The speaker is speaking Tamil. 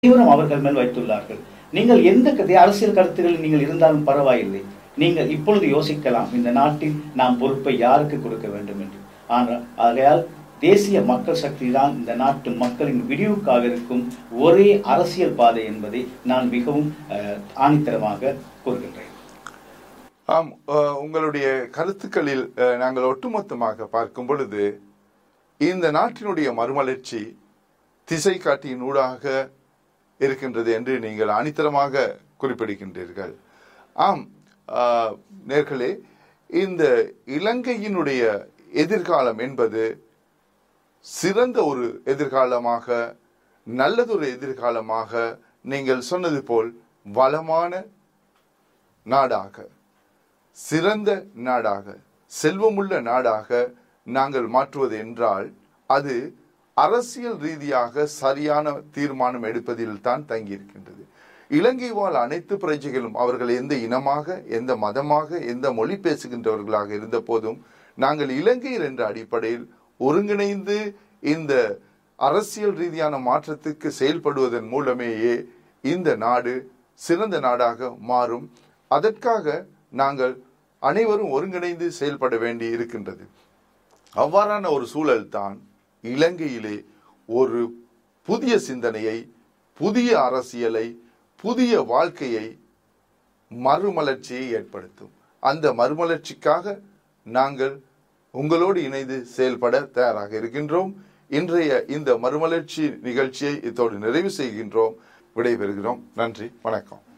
தீவிரம் அவர்கள் மேல் வைத்துள்ளார்கள் நீங்கள் எந்த கதை அரசியல் கருத்துகளில் நீங்கள் இருந்தாலும் பரவாயில்லை நீங்கள் இப்பொழுது யோசிக்கலாம் இந்த நாட்டில் நாம் பொறுப்பை யாருக்கு கொடுக்க வேண்டும் என்று ஆனால் ஆகையால் தேசிய மக்கள் சக்தி தான் இந்த நாட்டு மக்களின் விடிவுக்காக இருக்கும் ஒரே அரசியல் பாதை என்பதை நான் மிகவும் அஹ், ஆணித்தரமாக கூறுகின்றேன் ஆம் அஹ், உங்களுடைய கருத்துக்களில் அஹ், நாங்கள் ஒட்டுமொத்தமாக பார்க்கும் பொழுது இந்த நாட்டினுடைய மறுமலர்ச்சி திசை காட்டியின் ஊடாக இருக்கின்றது என்று நீங்கள் அணித்தரமாக குறிப்பிடுகின்றீர்கள் ஆம் ஆஹ், நேர்களே இந்த இலங்கையினுடைய எதிர்காலம் என்பது சிறந்த ஒரு எதிர்காலமாக நல்லதொரு எதிர்காலமாக நீங்கள் சொன்னது போல் வளமான நாடாக சிறந்த நாடாக செல்வமுள்ள நாடாக நாங்கள் மாற்றுவது என்றால் அது அரசியல் ரீதியாக சரியான தீர்மானம் எடுப்பதில் தான் தங்கியிருக்கின்றது இலங்கை வாழ் அனைத்து பிரஜைகளும் அவர்கள் எந்த இனமாக எந்த மதமாக எந்த மொழி பேசுகின்றவர்களாக இருந்த போதும் நாங்கள் இலங்கையர் என்ற அடிப்படையில் ஒருங்கிணைந்து இந்த அரசியல் ரீதியான மாற்றத்துக்கு செயல்படுவதன் மூலமேயே இந்த நாடு சிறந்த நாடாக மாறும் அதற்காக நாங்கள் அனைவரும் ஒருங்கிணைந்து செயல்பட வேண்டி இருக்கின்றது அவ்வாறான ஒரு சூழல் தான் இலங்கையிலே ஒரு புதிய சிந்தனையை புதிய அரசியலை புதிய வாழ்க்கையை மறுமலர்ச்சியை ஏற்படுத்தும் அந்த மறுமலர்ச்சிக்காக நாங்கள் உங்களோடு இணைந்து செயல்பட தயாராக இருக்கின்றோம் இன்றைய இந்த மறுமலர்ச்சி நிகழ்ச்சியை இத்தோடு நிறைவு செய்கின்றோம் விடைபெறுகிறோம் நன்றி வணக்கம்